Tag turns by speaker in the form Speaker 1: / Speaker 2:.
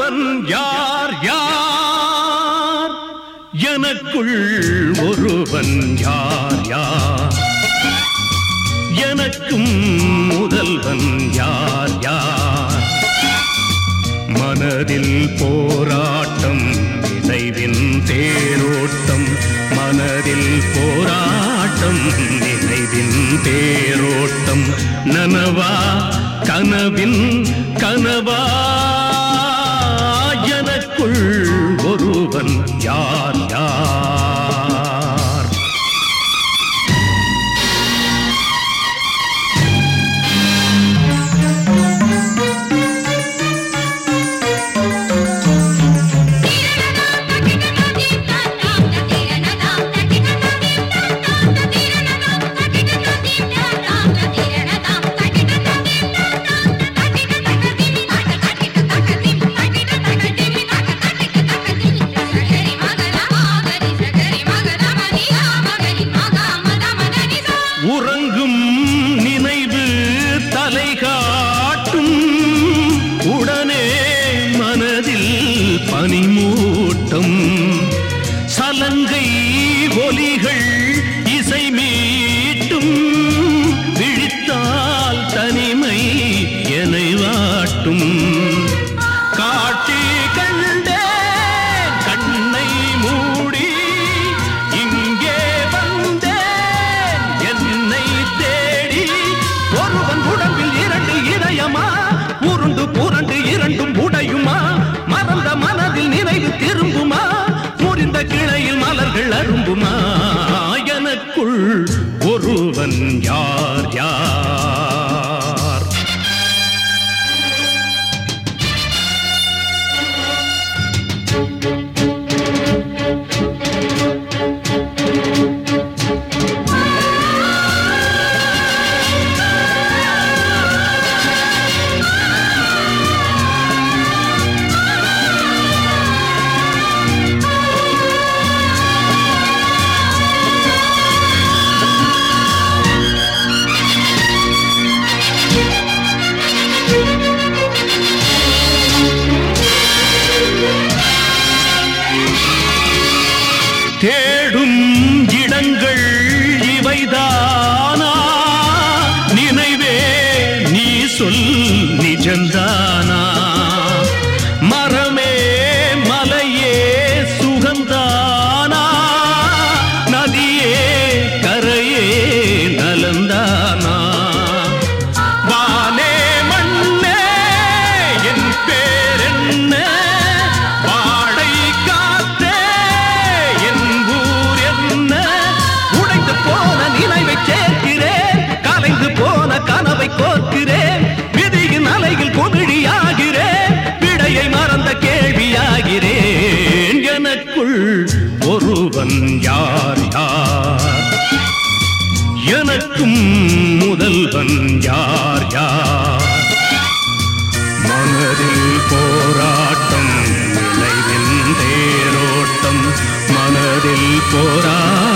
Speaker 1: ஒருவன் யார் யார் எனக்குள் ஒருவன் யார் யார் எனக்கும் முதல்வன் யார் யார் மனதில் போராட்டம் நினைவின் தேரோட்டம் மனதில் போராட்டம் நினைவின் தேரோட்டம் நனவா கனவின் கனவா எனக்குள் ஒருவன் யார் யார் உறங்கும் நினைவு தலை காட்டும் உடனே மனதில் பனிமூட்டம் சலங்கை ஒலிகள் இசை மீட்டும் விழித்தால் தனிமை என்னை வாட்டும் காட்டி கண்டே கண்ணை மூடி இங்கே வந்தேன் என்னை தேடி ஒருவன் உடம்பில் இரண்டு இதயமா உருண்டு புரண்டு இரண்டும் உடையுமா மறந்த மனதில் நினைவு திரும்புமா முறிந்த கிளையில் மலர்கள் அரும்புமா எனக்குள் ஒருவன் யார் யார் தேடும் இடங்கள் இவைதானா நினைவே நீ சொல் நிஜந்தானா மரமே மலையே சுகந்தானா நதியே கரையே நலந்தானா வானே மண்ணே என் பேரென்ன வாடை காத்தே என் ஊர் என்ன உடைந்து போன நினைவை சேர்க்கிறேன் கலைந்து போன கனவை கோர்க்கிறேன் விதியின் அலையில் குமிழியாகிறேன் விடையை மறந்த கேள்வியாகிறேன் எனக்குள் ஒருவன் யார் யார் எனக்கும் முதல்வன் யார் யார் மனதில் போராட்டம் நினைவின் தேரோட்டம் மனதில் போராட்டம்